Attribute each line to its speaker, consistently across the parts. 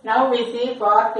Speaker 1: Now we see part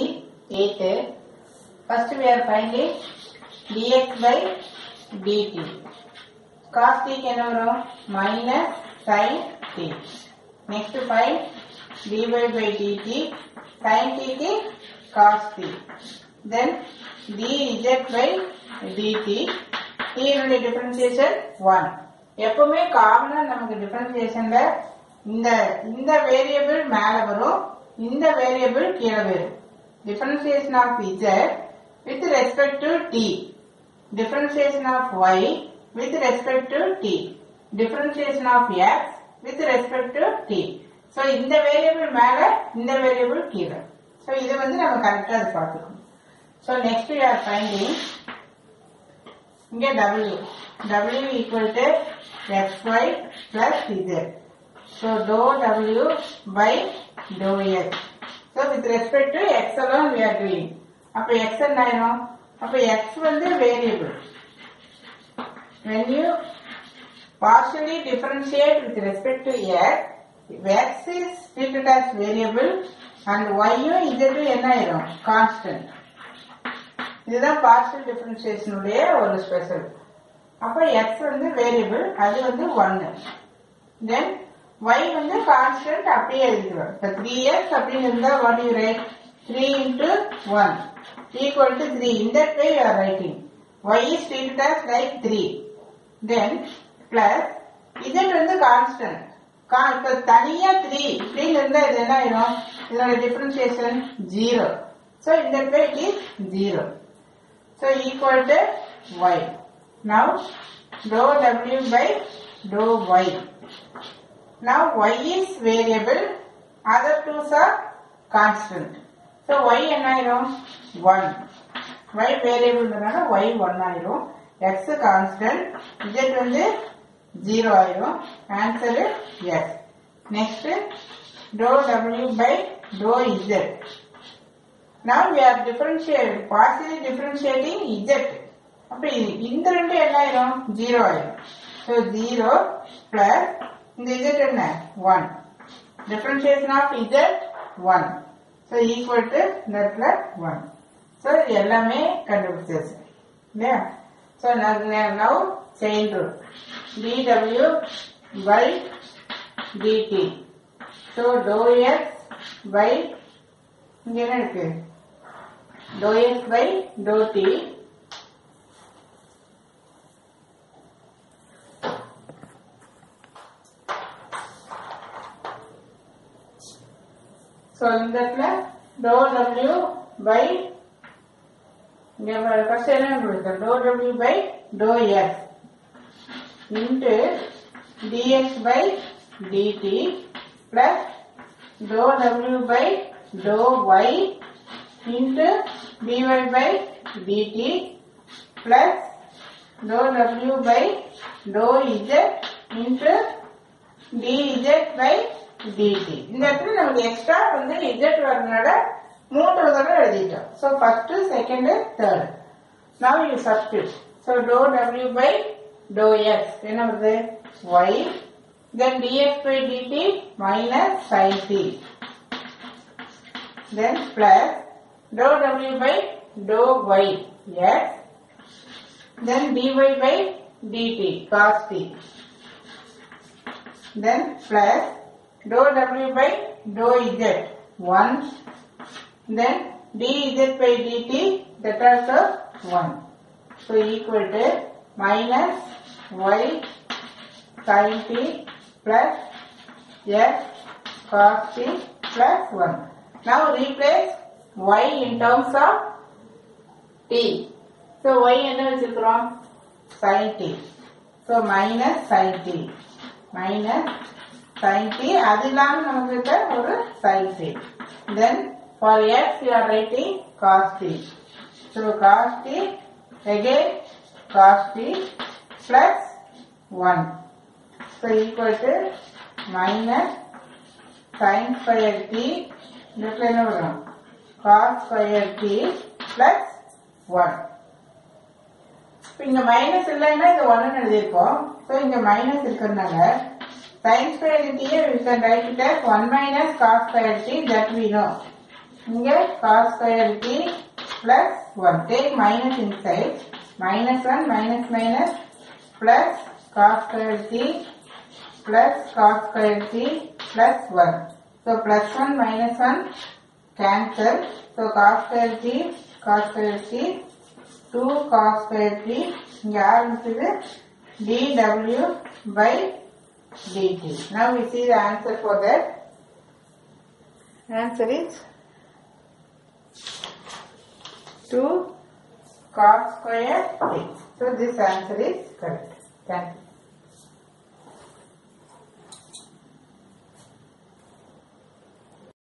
Speaker 1: 88. First we are finding dx by dt. Cos t க்கு என்ன வரும் minus sin t. Next find dy by dt. Sin t க்கு cos t. Then dz by dt. t னுடைய differentiation 1. எப்பவுமே காமனா நமக்கு டிஃபரன்சியேஷன்ல இந்த இந்த வேரியபிள் மேல வரும் இந்த வேரியபிள் கீழே வரும் differentiation of z with respect to t differentiation of y with respect to t differentiation of x with respect to t so இந்த வேரியபிள் மேல இந்த வேரியபிள் கீழே so இது வந்து நம்ம கரெக்டா அது பார்த்துக்கணும் so next we are finding இங்க w w equal to xy plus z so dou w by dou x so with respect to x alone we are doing அப்ப x என்ன ஆயிரும் அப்ப x வந்து variable when you partially differentiate with respect to x x is treated as variable and y யும் z என்ன ஆயிரும் constant இதுதான் partial differentiation உடைய ஒரு ஸ்பெஷல் அப்ப x வந்து வேரியபிள் அது வந்து 1 தென் y வந்து கான்ஸ்டன்ட் அப்படியே எழுதிக்கிறோம் இப்ப த்ரீ இயர்ஸ் அப்படின்னு இருந்தா what you write three into one equal to three இந்த way you are writing y is treated as like three then plus z வந்து கான்ஸ்டன்ட் இப்ப தனியா த்ரீ இப்படின்னு இருந்தா இது என்ன ஆயிரும் இதோட டிஃபரன்சியேஷன் ஜீரோ ஸோ இந்த way it is zero so equal to y now dou w by dou y Now y is variable, other twos are constant. So y என்ன ஆயிரும் 1. y variableனால y 1 ஆயிரும். x constant, z வந்து 0 ஆயிரும். Answer yes. Next, dou w by dou z. Now we are differentiating, partially differentiating z. அப்ப இ- இந்த ரெண்டு என்ன ஆயிரும் 0 ஆயிரும். So 0 plus இந்த z என்ன 1 differentiation of z 1 so equal to இந்த இடத்துல 1 so இது எல்லாமே கண்டுபிடிச்சாச்சு இல்லையா so now now chain rule dw by dt so dou x by இங்க என்ன இருக்கு dou x by dou t So இந்த இடத்துல dou w by இங்க ஃபர்ஸ்ட் என்ன கொடுத்த dou w by dou x into dx by dt plus dou w by dou y into dy by dt plus dou w by dou z into dz by dt இந்த இடத்துல நமக்கு extra வந்து z வரதுனால மூன்று தடவை எழுதிட்டோம் so first second third now you substitute so dou w by dou x என்ன வருது y then dx by dt minus sin t then plus dou w by dou y x then dy by dt cos t then plus dou w by dou z 1 then dz by dt that also 1 so equal to minus y sin t plus x cos t plus 1 now replace y in terms of t so y என்ன வச்சிருக்கிறோம் sin t so minus sin t minus sin t அது இல்லாம நமக்கு இருக்க ஒரு sin t then for x you are writing cos t so cos t again cos t plus 1 so equal to minus sin square t இந்த இடத்துல என்ன வரும் cos square t plus 1 இப்ப இங்க மைனஸ் இல்லைன்னா இங்க ஒன்னு எழுதியிருக்கோம் ஸோ இங்க மைனஸ் இருக்கிறதுனால sin square t we can write it as 1 minus cos square t that we know இங்க cos square t plus 1 take minus inside minus 1 minus minus plus cos square t plus cos square t plus 1 so plus 1 minus 1 cancel so cos square t cos square t 2 cos square t இங்க ஆரம்பிச்சது dw by dt now we see the answer for that answer is 2 cos square 6. So this answer is correct. Thank you.